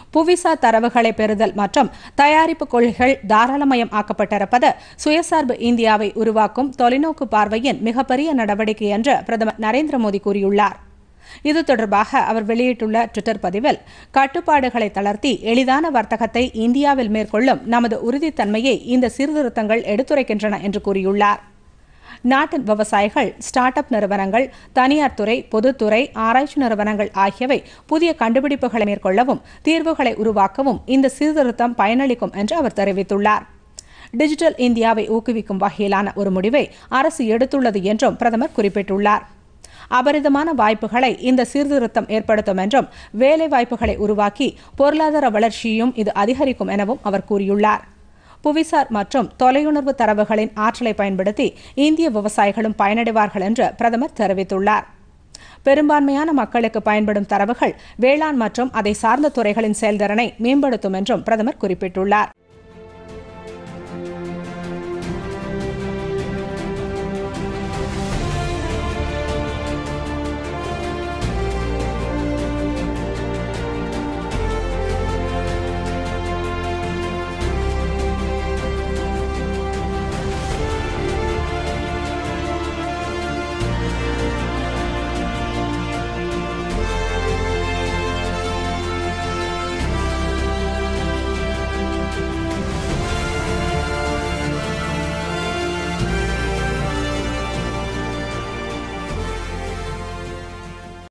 புவிசார் தரவுகளை பெறுதல் மற்றும் தயாரிப்பு கொள்கைகள் தாராளமயம் ஆக்கப்பட்டிருப்பது சுயசார்பு இந்தியாவை உருவாக்கும் தொலைநோக்கு பார்வையின் மிகப்பெரிய நடவடிக்கை என்று பிரதமர் நரேந்திர மோடி கூறியுள்ளார் இது தொடர்பாக அவர் வெளியிட்டுள்ள டுவிட்டர் பதிவில் கட்டுப்பாடுகளை தளர்த்தி எளிதான வர்த்தகத்தை இந்தியாவில் மேற்கொள்ளும் நமது உறுதித்தன்மையை இந்த சீர்திருத்தங்கள் எடுத்துரைக்கின்றன என்று கூறியுள்ளார் நாட்டின் விவசாயிகள் ஸ்டார்ட் அப் நிறுவனங்கள் தனியார் துறை பொதுத்துறை ஆராய்ச்சி நிறுவனங்கள் ஆகியவை புதிய கண்டுபிடிப்புகளை மேற்கொள்ளவும் தீர்வுகளை உருவாக்கவும் இந்த சீர்திருத்தம் பயனளிக்கும் என்று அவர் தெரிவித்துள்ளார் டிஜிட்டல் இந்தியாவை ஊக்குவிக்கும் வகையிலான ஒரு முடிவை அரசு எடுத்துள்ளது என்றும் பிரதமர் குறிப்பிட்டுள்ளார் அபரிதமான வாய்ப்புகளை இந்த சீர்திருத்தம் ஏற்படுத்தும் என்றும் வேலை வாய்ப்புகளை உருவாக்கி பொருளாதார வளர்ச்சியையும் இது அதிகரிக்கும் எனவும் அவர் கூறியுள்ளார் புவிசார் மற்றும் தொலையுணர்வு தரவுகளின் ஆற்றலை பயன்படுத்தி இந்திய விவசாயிகளும் பயனடைவார்கள் என்று பிரதமர் தெரிவித்துள்ளார் பெரும்பான்மையான மக்களுக்கு பயன்படும் தரவுகள் வேளாண் மற்றும் அதை சார்ந்த துறைகளின் செயல்திறனை மேம்படுத்தும் என்றும் பிரதமர் குறிப்பிட்டுள்ளார்